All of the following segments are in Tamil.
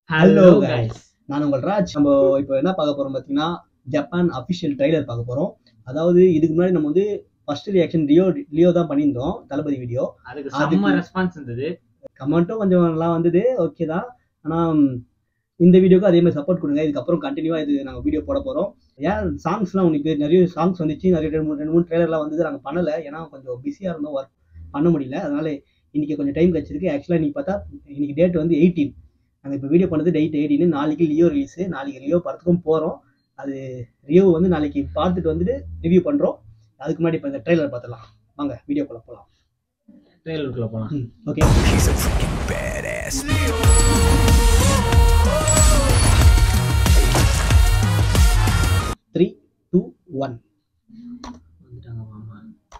ஹலோ Hello, கைஸ் நான் உங்கள் ராஜ் நம்ம இப்போ என்ன பார்க்க போறோம் பார்த்தீங்கன்னா ஜப்பான் அஃபிஷியல் ட்ரைலர் பார்க்க போறோம் அதாவது இதுக்கு முன்னாடி நம்ம வந்து ஃபர்ஸ்ட் ரியாக்ஷன் லியோ லியோ தான் பண்ணியிருந்தோம் தளபதி வீடியோ அதுக்கு அதுக்கு- செம்ம ரெஸ்பான்ஸ் இருந்தது கமெண்ட்டும் கொஞ்சம் நல்லா வந்தது ஓகே தான் ஆனால் இந்த வீடியோக்கு அதே மாதிரி சப்போர்ட் கொடுங்க இதுக்கப்புறம் கண்டினியூவாக இது நாங்கள் வீடியோ போட போகிறோம் ஏன் சாங்ஸ்லாம் உனக்கு நிறைய சாங்ஸ் வந்துச்சு நிறைய ரெண்டு மூணு ரெண்டு மூணு ட்ரெய்லர்லாம் வந்தது நாங்கள் பண்ணலை ஏன்னா கொஞ்சம் பிஸியாக இருந்தோம் ஒர்க் பண்ண முடியல அதனால இன்னைக்கு கொஞ்சம் டைம் கிடச்சிருக்கு ஆக்சுவலாக இன்னைக்கு பார்த்தா இன்னைக்கு டேட் வந்து எயிட்டீன் நாங்கள் இப்போ வீடியோ பண்ணது டேட் எயிட்டீன் நாளைக்கு லியோ ரிலீஸு நாளைக்கு லியோ படத்துக்கும் போகிறோம் அது ரிவ்யூ வந்து நாளைக்கு பார்த்துட்டு வந்துட்டு ரிவ்யூ பண்ணுறோம் அதுக்கு முன்னாடி இப்போ இந்த ட்ரெய்லர் பார்த்துலாம் வாங்க வீடியோக்குள்ளே போகலாம் ட்ரெயிலருக்குள்ள போலாம் okay He's a freaking badass. Three two one வந்துட்டாங்க மாமா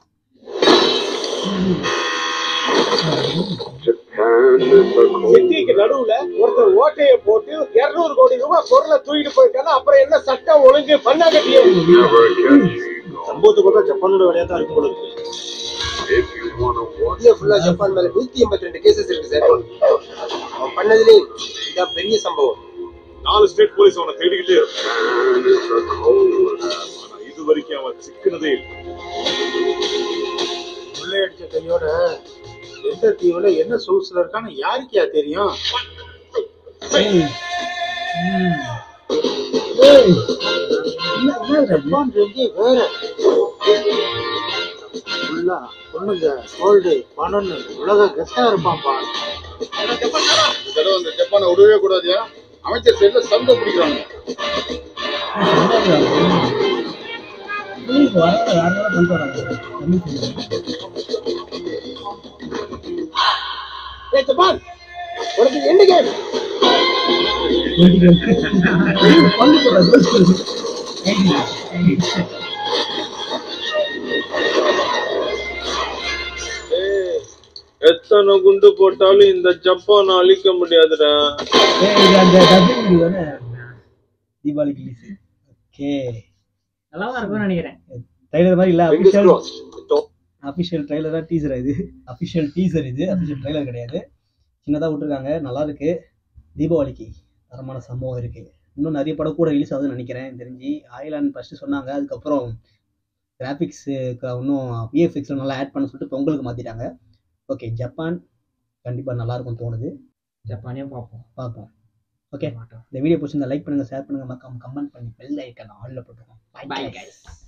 சிட்டிக்கு நடுவுல ஒருத்தர் ஓட்டைய போட்டு 200 கோடி ரூபாய் பொருளை தூக்கிட்டு போயிருக்காங்க அப்புறம் என்ன சட்டம் ஒழுங்கு பண்ணாங்கட்டியே சம்பவத்தை பார்த்தா ஜப்பானோட வேலையா தான் இருக்கும் போல இருக்கு இந்தியா ஃபுல்லா ஜப்பான் மேல நூத்தி எண்பத்தி ரெண்டு கேசஸ் இருக்கு சார் அவன் பண்ணதுலே இதான் பெரிய சம்பவம் நாலு ஸ்டேட் போலீஸ் அவனை தேடிக்கிட்டே இருக்கு. ஆனா இது வரைக்கும் அவன் சிக்கினதே இல்லை கொள்ளையடிச்ச கையோட எந்த தீவுல என்ன சோர்ஸ்ல இருக்கான்னு யாருக்கியா தெரியும் ஜப்பான் ரேஞ்சே வேற ஃபுல்லா பொண்ணுங்க கோல்டு பணம்னு உலக கெத்தா இருப்பான்ப்பா இந்த தடவை அந்த ஜப்பானை விடவே கூடாதுயா அமைச்சர் சைடுல சந்தை பிடிக்கிறாங்க ஏய் ஜப்பான் உனக்கு என்ன கேம் எத்தனை குண்டு போட்டாலும் இந்த ஜப்பானை அழிக்க முடியாதுடா தீபாவளி ரிலீஸ் ஓகே நல்லா தான் இருக்கும்னு நினைக்கிறேன் ட்ரைலர் மாதிரி இல்ல Fingers அபிஷியல் crossed. அபிஷியல் ட்ரைலரா டீசர் இது அபிஷியல் டீசர் இது அபிஷியல் ட்ரைலர் கிடையாது சின்னதா விட்டுருக்காங்க நல்லா இருக்கு தீபாவளிக்கு தரமான சம்பவம் இருக்கு இன்னும் நிறைய படம் கூட ரிலீஸ் ஆகுதுன்னு நினைக்கிறேன் எனக்கு தெரிஞ்சு ஆயிலான் ஃபர்ஸ்ட் சொன்னாங்க அதுக்கப்புறம் கிராஃபிக்ஸுக்கு இன்னும் விஎஃப்எக்ஸில் நல்லா ஆட் பண்ண சொல்லிட்டு பொங்கலுக்கு மாற்றிட்டாங்க ஓகே ஜப்பான் கண்டிப்பாக நல்லா இருக்கும் தோணுது ஜப்பானே பார்ப்போம் பார்ப்போம் ஓகே மாட்டோம் இந்த வீடியோ பிடிச்சிருந்தா லைக் பண்ணுங்க ஷேர் பண்ணுங்க மறக்காம கமெண்ட் பண்ணி பெல் ஐக்கன் ஆல்ல போட்டுருக்கோம் பை கைஸ்